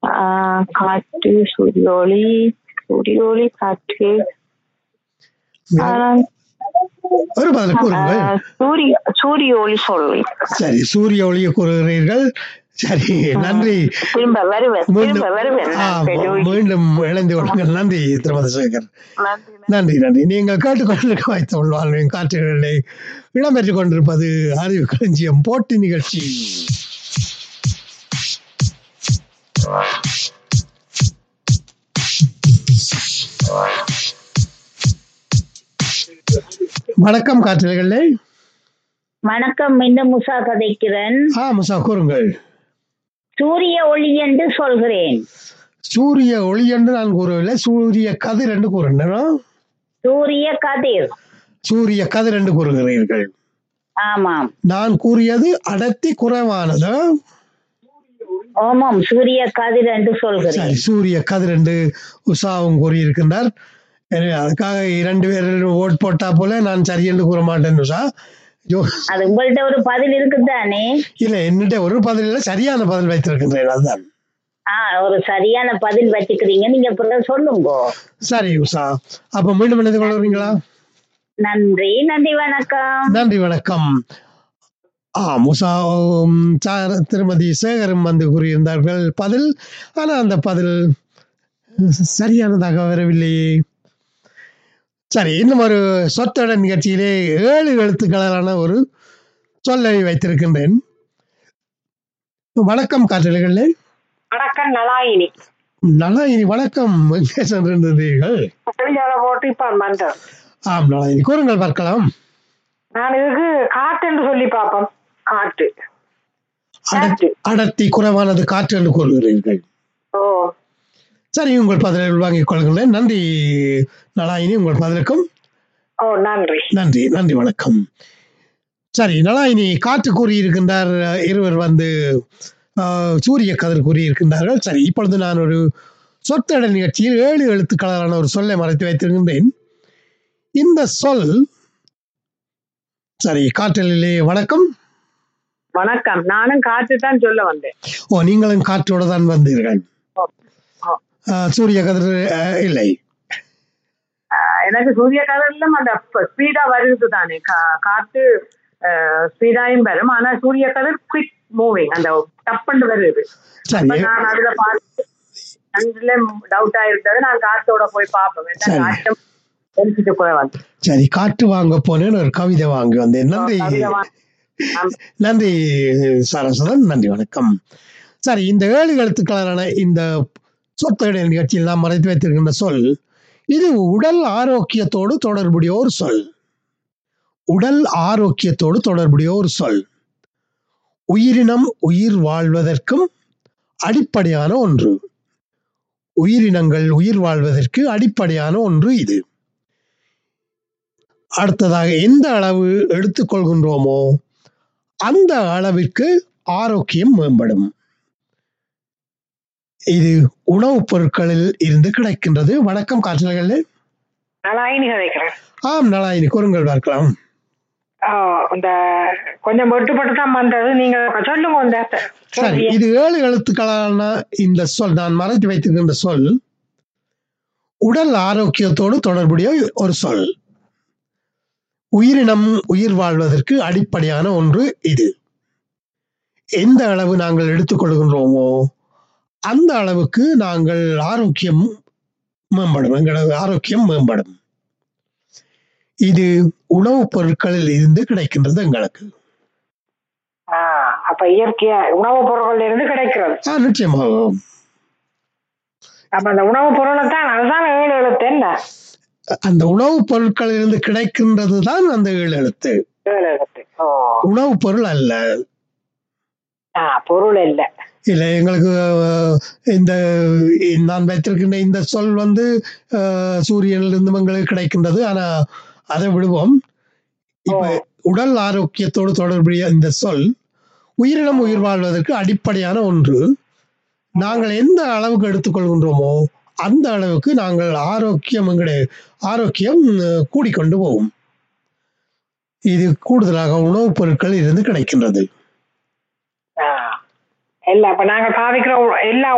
ஆஹ் காற்று சூரிய ஒளி சூரிய ஒளி காற்று ஆஹ் ஒரு பதில் கூறுங்கள் ஆஹ் சூரிய சூரிய ஒளி சொல்லுவேன் சரி சூரிய ஒளியை கூறுகிறீர்கள் சரி நன்றி திரும்ப வருவேன் மீண்டும் திரும்ப வருவேன் ஆ, நான் பெரிய- மீண்டும் இணைந்து கொள்ளுங்கள் நன்றி திருமதி சேகர் நன்றி நன்றி நன்றி நீங்கள் கேட்டுக்கொண்டிருக்க வாய்த்த வாழ்வின் காற்றுகளிலே இடம்பெற்றுக் கொண்டிருப்பது அறிவு களஞ்சியம் போட்டி நிகழ்ச்சி வணக்கம் காற்றுகளே வணக்கம் மீண்டும் முசா கதைக்கிறேன் ஆ முசா கூறுங்கள் சூரிய ஒளி என்று சொல்கிறேன் சூரிய ஒளி என்று நான் கூறவில்லை சூரிய கதிர் என்று கூறுகிறேன் சூரிய கதிர் சூரிய கதிர் என்று கூறுகிறீர்கள் ஆமாம் நான் கூறியது அடர்த்தி குறைவானது ஆமாம் சூரிய கதிர் என்று சொல்கிறேன் சரி சூரிய கதிர் என்று உஷாவும் கூறியிருக்கின்றார் எனவே அதுக்காக இரண்டு பேர் ஓட் போட்டா போல நான் சரி என்று கூற மாட்டேன் உஷா ஜோ அது உங்கள்ட்ட ஒரு பதில் இருக்குதானே இல்ல என்னிட்ட ஒரு பதில் இல்லை சரியான பதில் வைத்திருக்கின்றேன் அதுதான் ஆ ஒரு சரியான பதில் வச்சுக்கிறீங்க நீங்க பிறகு சொல்லுங்க சரி உஷா அப்ப மீண்டும் இணைந்து கொள்வீங்களா நன்றி நன்றி வணக்கம் நன்றி வணக்கம் ஆ முசா உம், சார் திருமதி சேகரும் வந்து கூறியிருந்தார்கள் பதில் ஆனா அந்த பதில் சரியானதாக வரவில்லையே சரி இன்னும் ஒரு சொத்தொட நிகழ்ச்சியிலே ஏழு எழுத்துக்களான ஒரு சொல்லை வைத்திருக்கின்றேன் வணக்கம் காற்றலைகளே வணக்கம் நலாயினி நலாயினி வணக்கம் எங்கே சென்றிருந்தீர்கள் வெளியால போட்டு இப்ப மந்தம் ஆம் நலாயினி கூறுங்கள் பார்க்கலாம் நான் இதுக்கு காட்டுன்னு சொல்லி பார்ப்போம் காட்டு அடர்த்தி அடர்த்தி குறைவானது காற்று என்று கூறுகிறீர்கள் ஓ சரி உங்கள் பதிலை உள்வாங்கிக் கொள்கிறேன் நன்றி நலாயினி உங்கள் பதிலுக்கும் ஓ நன்றி நன்றி நன்றி வணக்கம் சரி நலாயினி காற்று கூறியிருக்கின்றார் அஹ், இருவர் வந்து அஹ், சூரிய கதிர் கூறியிருக்கின்றார்கள் சரி இப்பொழுது நான் ஒரு சொத்தட நிகழ்ச்சியில் ஏழு எழுத்துக்களான ஒரு சொல்லை மறைத்து வைத்திருக்கின்றேன் இந்த சொல் சரி காற்றலிலே வணக்கம் வணக்கம் நானும் காட்டு தான் சொல்ல வந்தேன் ஓ நீங்களும் காற்றோடு தான் வந்தீர்கள் ஓ, ஓ. அஹ், சூரிய கதிர் அஹ், இல்லை ஆஹ் எனக்கு சூரிய கதிரிலும் அந்த ஸ்பீடா வருது தானே கா- காத்து ஸ்பீடாயும் வரும் ஆனா சூரிய கதிர் குவிக் மூவிங் அந்த டப்புன்னு வருது சரி அப்ப நான் அதுல பார்த்து ரெண்டுல டவுட் ஆயிருந்தது நான் காத்தோட போய் பார்ப்பேன் சரி. காட்டும் தெரிஞ்சுட்டு கூட வந்து சரி காற்று வாங்க போனேன்னு ஒரு கவிதை வாங்கி வந்தேன் நன்றி கவிதை வாங்க- ஆமா. நன்றி சரஸ்வதன் நன்றி வணக்கம் சரி இந்த ஏழு எழுத்துக்களான இந்த சொத்தடைய நிகழ்ச்சியில் நாம் மறைத்து வைத்திருக்கின்ற சொல் இது உடல் ஆரோக்கியத்தோடு தொடர்புடைய ஒரு சொல் உடல் ஆரோக்கியத்தோடு தொடர்புடைய ஒரு சொல் உயிரினம் உயிர் வாழ்வதற்கும் அடிப்படையான ஒன்று உயிரினங்கள் உயிர் வாழ்வதற்கு அடிப்படையான ஒன்று இது அடுத்ததாக எந்த அளவு எடுத்துக்கொள்கின்றோமோ அந்த அளவிற்கு ஆரோக்கியம் மேம்படும் இது உணவுப் பொருட்களில் இருந்து கிடைக்கின்றது வணக்கம் காற்றல்கள் நலாயினி கதைக்கிறேன் ஆம் நலாயினி கூறுங்கள் பார்க்கலாம் ஆஹ் இந்த கொஞ்சம் வெட்டுப்பட்டு தான் வந்தது நீங்க சொல்லுங்க இந்த சரி இது ஏழு எழுத்துக்களான இந்த சொல் நான் மறைத்து வைத்திருக்கின்ற சொல் உடல் ஆரோக்கியத்தோடு தொடர்புடைய ஒரு சொல் உயிரினம் உயிர் வாழ்வதற்கு அடிப்படையான ஒன்று இது எந்த அளவு நாங்கள் எடுத்துக்கொள்கின்றோமோ அந்த அளவுக்கு நாங்கள் ஆரோக்கியம் மேம்படும் எங்களது ஆரோக்கியம் மேம்படும் இது உணவுப் பொருட்களில் இருந்து கிடைக்கின்றது எங்களுக்கு ஆஹ் அப்ப இயற்கையா உணவுப் பொருட்கள்ல இருந்து கிடைக்கிறது ஆ, நிச்சயமாக அப்ப அந்த உணவுப் பொருளை தான் அதுதான் ஏழு எழுத்து என்ன அந்த உணவுப் பொருட்களிலிருந்து கிடைக்கின்றது தான் அந்த ஏழு எழுத்து ஏழு எழுத்து ஓ உணவுப் பொருள் அல்ல ஆஹ் பொருள் இல்ல இல்லை எங்களுக்கு அஹ், இந்த நான் வைத்திருக்கின்ற இந்த சொல் வந்து அஹ், சூரியனிலிருந்து எங்களுக்கு கிடைக்கின்றது ஆனா அதை விடுவோம் இப்ப ஓ. உடல் ஆரோக்கியத்தோடு தொடர்புடைய இந்த சொல் உயிரினம் உயிர் வாழ்வதற்கு அடிப்படையான ஒன்று நாங்கள் எந்த அளவுக்கு எடுத்துக்கொள்கின்றோமோ அந்த அளவுக்கு நாங்கள் ஆரோக்கியம் எங்களுடைய ஆரோக்கியம் அஹ், கூடிக்கொண்டு போகும் இது கூடுதலாக உணவுப் பொருட்கள் இருந்து கிடைக்கின்றது ஆஹ் இல்ல அப்ப நாங்க பாவிக்கிற எல்லா